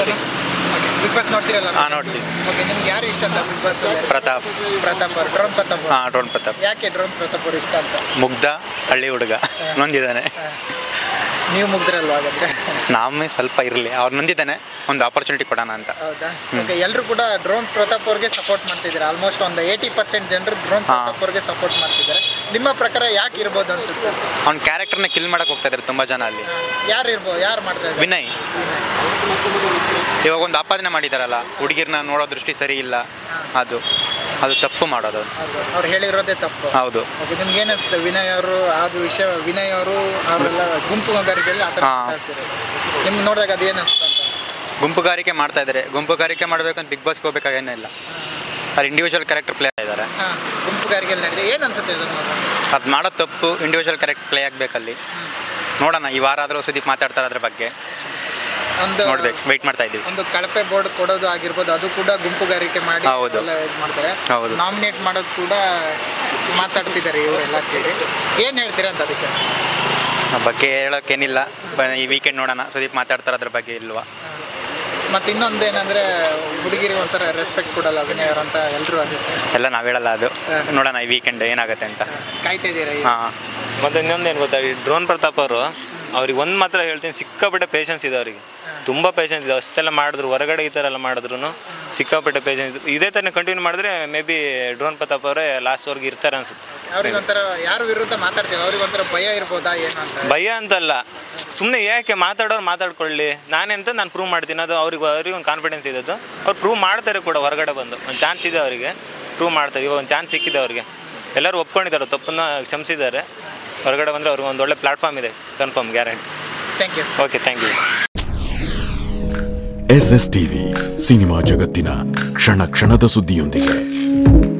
Big boss ನೋಡ್ತಿರಲ್ಲ ಹಾಂ ನೋಡ್ತೀವಿ okay ನಿಮ್ಗೆ ಯಾರು ಇಷ್ಟ ಅಂತ ಬಿಗ್ ಬಾಸ್ ಪ್ರತಾಪ್ ಪ್ರತಾಪ್ ಅವ್ರು ಡ್ರೋನ್ ಪ್ರತಾಪ್ ಅವ್ರು. ಹಾಂ ಡ್ರೋನ್ ಪ್ರತಾಪ್ ಯಾಕೆ ಡ್ರೋನ್ ಪ್ರತಾಪ್ ಅವ್ರು ಇಷ್ಟ ಅಂತ ಮುಗ್ಧ ಹಳ್ಳಿ ಹುಡುಗ ನೊಂದಿದ್ದಾನೆ ನೀವು ಮುಗ್ದ್ರಲ್ವಾ ಹಾಗಾದ್ರೆ ನಾಮೇ ಸ್ವಲ್ಪ ಇರಲಿ ಅವ್ರು ನೊಂದಿದ್ದಾನೆ ಒಂದು ಆಪರ್ಚುನಿಟಿ ಕೊಡೋಣ ಅಂತ ಹೌದಾ ಓಕೆ ಎಲ್ಲರೂ ಕೂಡ ಡ್ರೋನ್ ಪ್ರತಾಪ್ ಅವ್ರಿಗೆ ಸಪೋರ್ಟ್ ಮಾಡ್ತಿದ್ದಾರೆ ಆಲ್ಮೋಸ್ಟ್ ಒಂದು ಏಯ್ಟಿ ಪರ್ಸೆಂಟ್ ಜನರು ಡ್ರೋನ್ ಹಾ. ಪ್ರತಾಪ್ ಅವ್ರಿಗೆ ಸಪೋರ್ಟ್ ಮಾಡ್ತಿದ್ದಾರೆ ನಿಮ್ಮ ಪ್ರಕಾರ ಯಾಕೆ ಇರ್ಬೋದು ಅನ್ಸುತ್ತೆ ಅವ್ನ ಕ್ಯಾರೆಕ್ಟರ್ನ ಕಿಲ್ ಮಾಡಕ್ಕೆ ಹೋಗ್ತಾ ಇದ್ದಾರೆ ತುಂಬ ಜನ ಅಲ್ಲಿ ಯಾರು ಇರ್ಬೋದು ಯಾರು ಮಾಡ್ತಾ ಇದ್ದಾರೆ ವಿನಯ್ ಇವಾಗ ಒಂದು ಆಪಾದನೆ ಮಾಡಿದಾರಲ್ಲ ಹುಡುಗಿರ್ನ ನೋಡೋ ದೃಷ್ಟಿ ಸರಿ ಇಲ್ಲ ಅದು ಅದು ತಪ್ಪು ಮಾಡೋದು ಹೌದು ಅವ್ರು ಹೇಳಿರೋದೇ ತಪ್ಪು ಹೌದು ಓಕೆ ನಿಮ್ಗೆ ಏನು ಅನ್ಸುತ್ತೆ ವಿನಯ್ ಅವರು ಅದು ವಿಷಯ ವಿನಯ್ ಅವರು ಅವರೆಲ್ಲ ಗುಂಪುಗಾರಿಕೆಯಲ್ಲಿ ಆ ಥರ ಹಾ. ಮಾತಾಡ್ತಿದ್ದಾರೆ ನಿಮ್ಗೆ ನೋಡಿದಾಗ ಅದು ಏನು ಅನ್ಸುತ್ತೆ ಅಂತ ಗುಂಪುಗಾರಿಕೆ ಮಾಡ್ತಾ ಇದ್ದಾರೆ ಗುಂಪುಗಾರಿಕೆ ಮಾಡಬೇಕಂತ ಬಿಗ್ ಬಾಸ್ಗೆ ಹೋಗ್ಬೇಕಾಗೇನೂ ಇಲ್ಲ ಅಲ್ಲಿ ಇಂಡಿವಿಜುವಲ್ ಕ್ಯಾರೆಕ್ಟರ್ ಪ್ಲೇ ಇದ್ದಾರೆ ಹಾಂ ಗುಂಪುಗಾರಿಕೆಯಲ್ಲಿ ನಡೆದಿದೆ ಏನು ಅನ್ಸುತ್ತೆ ಇದನ್ನು ಅದು ಮಾಡೋ ತಪ್ಪು ಇಂಡಿವಿಜುವಲ್ ಕ್ಯಾರೆಕ್ಟರ್ ಪ್ಲೇ ಆಗಬೇಕಲ್ಲಿ ನೋಡೋಣ ಈ ವಾರ ಆದರೂ ಸುದೀಪ್ ಮಾತಾಡ್ತಾರೆ ಅದ್ರ ಬಗ್ಗೆ ಒಂದು ನೋಡ್ಬೇಕು ವೆಯ್ಟ್ ಮಾಡ್ತಾ ಇದ್ದೀವಿ ಒಂದು ಕಳಪೆ ಬೋರ್ಡ್ ಕೊಡೋದು ಆಗಿರ್ಬೋದು ಅದು ಕೂಡ ಗುಂಪುಗಾರಿಕೆ ಮಾಡಿ ಹೌದು. ಎಲ್ಲ ಇದು ಮಾಡ್ತಾರೆ ಹೌದು. ನಾಮಿನೇಟ್ ಮಾಡೋದು ಕೂಡ ಮಾತಾಡ್ತಿದ್ದಾರೆ ಇವರೆಲ್ಲ ಸೇರಿ ಏನು ಹೇಳ್ತೀರಾ ಅಂತ ಅದಕ್ಕೆ ಆ ಬಗ್ಗೆ ಹೇಳೋಕ್ಕೇನಿಲ್ಲ ಬ- ಈ ವೀಕೆಂಡ್ ನೋಡೋಣ ಸುದೀಪ್ ಮಾತಾಡ್ತಾರೆ ಅದ್ರ ಬಗ್ಗೆ ಇಲ್ವಾ ಮತ್ತೆ ಇನ್ನೊಂದು ಏನಂದ್ರೆ ಹುಡುಗಿರಿಗೆ ಒಂಥರ ರೆಸ್ಪೆಕ್ಟ್ ಕೊಡಲ್ಲ ವಿನಯ್ ಅವರು ಅಂತ ಎಲ್ಲರೂ ಅದಕ್ಕೆ ಎಲ್ಲ ನಾವು ಹೇಳಲ್ಲ ಅದು ನೋಡೋಣ ಈ ವೀಕೆಂಡ್ ಏನಾಗುತ್ತೆ ಅಂತ ಕಾಯ್ತಾ ಇದ್ದೀರಾ ಈಗ? ಹಾಂ ಮತ್ತು ಇನ್ನೊಂದು ಏನು ಗೊತ್ತಾ ಈ ಡ್ರೋನ್ ಪ್ರತಾಪ್ ಅವರು ಅವ್ರಿಗೆ ಒಂದು ಮಾತ್ರ ಹೇಳ್ತೀನಿ ಸಿಕ್ಕಾಪಟ್ಟೆ ಪೇಷನ್ಸ್ ಇದೆ ಅವರಿಗೆ ತುಂಬ ಪೇಷನ್ಸ್ ಇದೆ ಅಷ್ಟೆಲ್ಲ ಮಾಡಿದ್ರು ಹೊರಗಡೆ ಈ ಥರ ಎಲ್ಲ ಮಾಡಿದ್ರು ಸಿಕ್ಕಾಪಟ್ಟೆ ಪೇಷನ್ಸ್ ಇದೇ ಥರ ಕಂಟಿನ್ಯೂ ಮಾಡಿದ್ರೆ ಮೇ ಬಿ ಡ್ರೋನ್ ಪ್ರತಾಪ್ ಅವರೇ ಲಾಸ್ಟ್ವರೆಗೆ ಇರ್ತಾರೆ ಅನ್ಸುತ್ತೆ ಅವ್ರಿಗೆ ಒಂಥರ ಯಾರ ವಿರುದ್ಧ ಮಾತಾಡ್ತೀವಿ ಅವ್ರಿಗೆ ಒಂಥರ ಭಯ ಇರ್ಬೋದಾ ಏನು ಅಂತ ಭಯ ಅಂತಲ್ಲ ಸುಮ್ಮನೆ ಯಾಕೆ ಮಾತಾಡೋರು ಮಾತಾಡ್ಕೊಳ್ಳಿ ನಾನೆಂತ ನಾನು ಪ್ರೂವ್ ಮಾಡ್ತೀನಿ ಅದು ಅವ್ರಿಗೆ ಅವ್ರಿಗೆ ಒಂದು ಕಾನ್ಫಿಡೆನ್ಸ್ ಇದೆ ಅದು ಅವ್ರು ಪ್ರೂವ್ ಮಾಡ್ತಾರೆ ಕೂಡ ಹೊರಗಡೆ ಬಂದು ಒಂದು ಚಾನ್ಸ್ ಇದೆ ಅವರಿಗೆ ಪ್ರೂವ್ ಮಾಡ್ತಾರೆ ಇವಾಗ ಒಂದು ಚಾನ್ಸ್ ಸಿಕ್ಕಿದೆ ಅವ್ರಿಗೆ ಎಲ್ಲರೂ ಒಪ್ಕೊಂಡಿದ್ದಾರೆ ತಪ್ಪನ್ನ ಕ್ಷಮಿಸಿದ್ದಾರೆ ಹೊರಗಡೆ ಬಂದರೆ ಅವ್ರಿಗೆ ಒಂದು ಒಳ್ಳೆ ಪ್ಲಾಟ್ಫಾರ್ಮ್ ಇದೆ confirm guarantee thank you okay thank you S S TV cinema ಜಗತ್ತಿನ ಕ್ಷಣ ಕ್ಷಣದ ಸುದ್ದಿಯೊಂದಿಗೆ